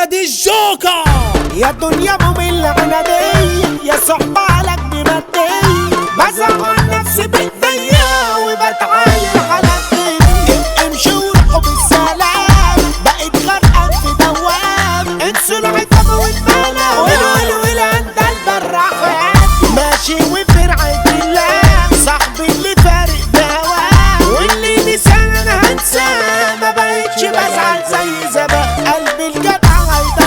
نادي الجوكر يا دنيا مملة عنادية يا صحبة على بمادية بزعل نفسي بايديا وبتعاير على الدنيا امشي وروحوا بالسلام بقيت غرقان في دوام انسوا العتاب والملام والول والهندة البراحات ماشي وفي رعاية الله صاحبي اللي فارق بهواه واللي نسان انا هنساه ما بقتش بزعل زي زمان قلبي الجدع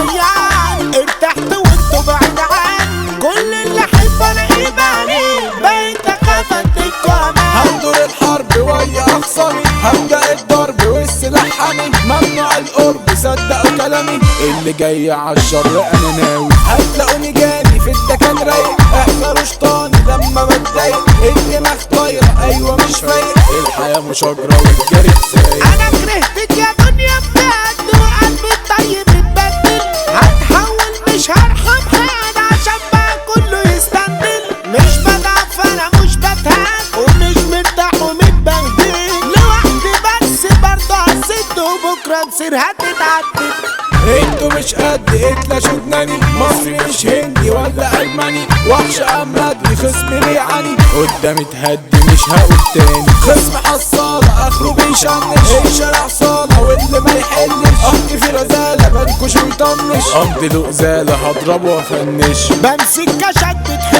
هيضيعني ارتحت وانتوا بعيد عني كل اللي احب انا ايماني بقيت اخاف اديكوا امان هندور الحرب ويا اخصامي هبدأ الضرب والسلاح حامي ممنوع القرب صدقوا كلامي اللي جاي عالشر انا ناوي هتلاقوني جاني في الدكان رايق احذروا شطاني لما بتضايق الدماغ طايرة ايوه مش فايق الحياة مشاجرة والجري سايق انا كرهتك يا دنيا بجد وقلبي الطيب اتبدل هتحول مش هرحم حد عشان بقى كله يستندل مش بضعف انا مش بتهان ومش مرتاح ومتبهدل لوحدي بس برضه هسد وبكره نصير هتتعدل انتوا مش قد اتلاشوا جناني مصري مش هندي ولا الماني وحش امدني خصمي بيعاني قدامي تهدي مش هقول تاني خصم حصالة اخره بيشنش الشارع صالة واللي ما يحلش احكي في رزالة بنكش ويطنش امضي له ازالة هضربه وافنش بمسك كشك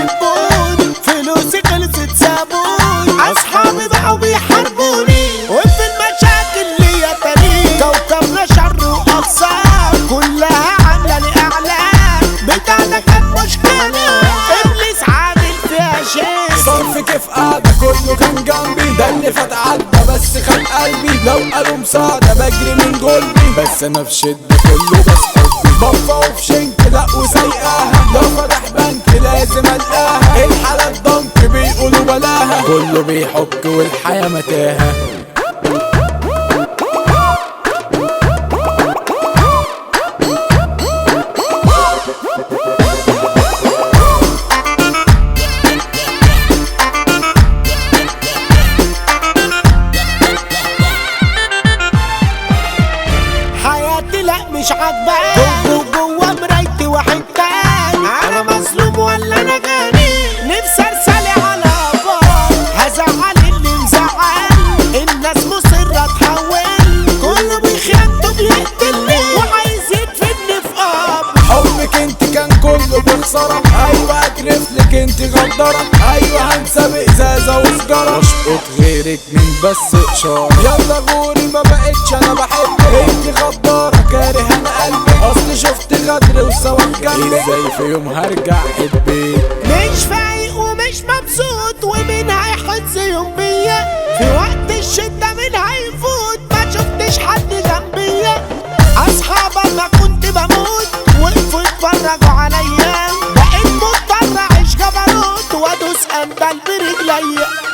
بتحبوني فلوسي خلصت سابوني اصحابي بقوا بيحاربوني وفي المشاكل ليا تاريخ كوكبنا شر واقسام كلها عامله لي اعلام بتاعنا كان مشكله ابليس عامل فيها شيء صنف كيف قاعدة كله كان جنبي ده اللي فات عدى بس خد قلبي لو قالوا مساعدة بجري من قلبي بس انا في شدة كله بس حبي بفا وفي شنك لا وسايقاها لو فتح بنك لازم القاها الحالة ضنك بيقولوا بلاها كله بيحك والحياة متاهة حياتي لا مش عاجباني جوه جوه مرايتي واحد تاني انا مظلوم ولا انا غني نفسي ارسلي على بار هزعل اللي مزعل الناس مصرة تحول كله بيخيانته بيقتلني وعايز يدفني في قبر حبك انت كان كله بخسارة ايوه اكرف لك انت غدارة ايوه هنسى ازازة وسجارة واشقط غيرك من بس اشارة يلا غوري ما بقتش انا بحبك انت غدارة كاره انا قلبك اصل شفت غدر وسواد جنبك ازاي في يوم هرجع احبك مش فايق ومش مبسوط ومين هيحس يوم بيا في وقت الشدة مين هيفوت ما شفتش حد جنبيا اصحابي ما كنت بموت وقفوا يتفرجوا عليا بقيت مضطر اعيش جبروت وادوس اندل برجليا